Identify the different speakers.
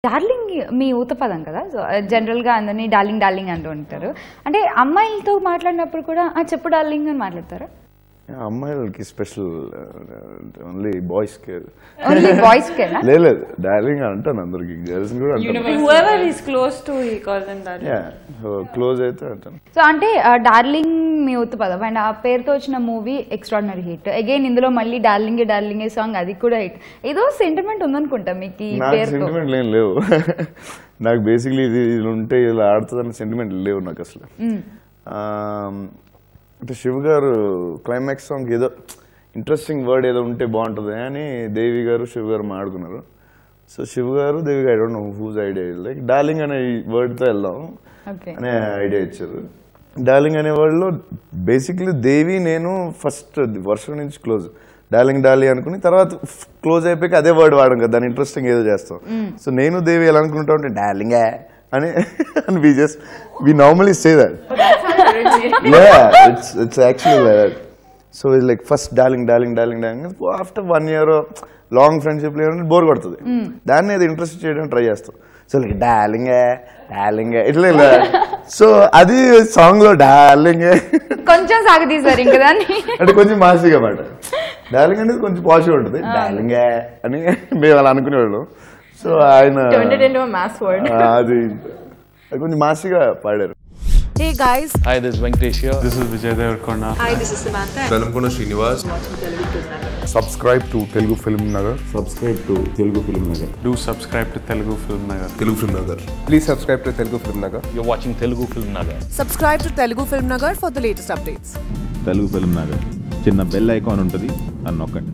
Speaker 1: Darling మీ ఊత పదం కదా so జనరల్గా అందరినీ డార్లింగ్ డార్లింగ్ అంటూ ఉంటారు అంటే అమ్మాయిలతో మాట్లాడినప్పుడు కూడా "ఆ, చెప్పు డార్లింగ్ అని మాట్లాడతారా
Speaker 2: అమ్మాయిలకి స్పెషల్ ఓన్లీ బాయ్స్ కి
Speaker 1: ఓన్లీ బాయ్స్ కేనా
Speaker 2: లేదు డార్లింగ్ అంటాను అందరికి గర్ల్స్ కూడా అంటాను
Speaker 3: Whoever he's close to, he calls them that.
Speaker 2: Close అయితే అంటాను
Speaker 1: సో అంటే డార్లింగ్ మీ ఊత పదం అండ్ ఆ పేరుతో వచ్చిన మూవీ ఎక్స్ట్రాడినరీ హిట్ అగైన్ ఇందులో మళ్ళీ డార్లింగ్ డార్లింగ్ సాంగ్ అది కూడా హిట్ ఏదో సెంటిమెంట్ ఉందనుకుంటా మీకు ఈ
Speaker 2: నాకు
Speaker 1: పేరుతో
Speaker 2: సెంటిమెంట్లు ఏం లేవు నాకు బేసిక్లీ ఇది ఇది ఉంటే ఇలా ఆడుతుందన్న సెంటిమెంట్ లేవు నాకు అసలు ఆ, అంటే శివ్ గారు క్లైమాక్స్ సాంగ్ ఏదో ఇంట్రెస్టింగ్ వర్డ్ ఏదో ఉంటే బాగుంటుంది అని దేవి గారు శివ్ గారు మాట్లాడుకున్నారు so Shiv garu Devi garu I don't know whose idea like darling అనే వర్డ్తో వెళ్దాం
Speaker 1: ఓకే
Speaker 2: అనే ఐడియా ఇచ్చారు డార్లింగ్ అనే వర్డ్లో బేసిక్లీ దేవి నేను ఫస్ట్ వర్షం నుంచి క్లోజ్ డార్లింగ్ డార్లింగ్ అనుకుని తర్వాత క్లోజ్ అయిపోయాక అదే వర్డ్ వాడడం కదా దాని ఇంట్రెస్టింగ్ ఏదో చేస్తాం సో నేను దేవి ఎలా అనుకుంటా ఉంటే డార్లింగే అని అని we just we normally say that it's it's actually that so it's like first darling darling darling darling after one year long friendship bore కొడుతుంది దాన్ని అది ఇంట్రెస్ట్ చేయడానికి ట్రై చేస్తాం సో లైక్ డార్లింగే డార్లింగే ఇట్లా ఇలా సో అది సాంగ్ లో డార్లింగే
Speaker 1: కొంచెం సాగతీసారు ఇంకా దాన్ని
Speaker 2: అంటే కొంచెం మాసిగా మాట డార్లింగ్ అనేది కొంచెం పాజిటివ్ ఉంటుంది డార్లింగే అని మేము అలా అనుకునేవాళ్ళం సో ఆయన
Speaker 3: Turned it into a mass word.
Speaker 2: ఆ, అది అది కొంచెం మాసిగా పాడారు
Speaker 4: Hey guys,
Speaker 5: Hi, this is Venkatesh here.
Speaker 6: This is Vijay Devarkonda.
Speaker 7: Velankonda Srinivas
Speaker 8: subscribe to Telugu Film Nagar
Speaker 2: subscribe to Telugu Film Nagar
Speaker 6: Do subscribe to Telugu Film Nagar.
Speaker 7: Telugu Film Nagar
Speaker 8: please subscribe to Telugu Film Nagar
Speaker 5: You're watching Telugu Film Nagar.
Speaker 4: subscribe to Telugu Film Nagar for the latest updates.
Speaker 9: Telugu Film Nagar చిన్న bell icon ఉంటుంది అని నొక్కండి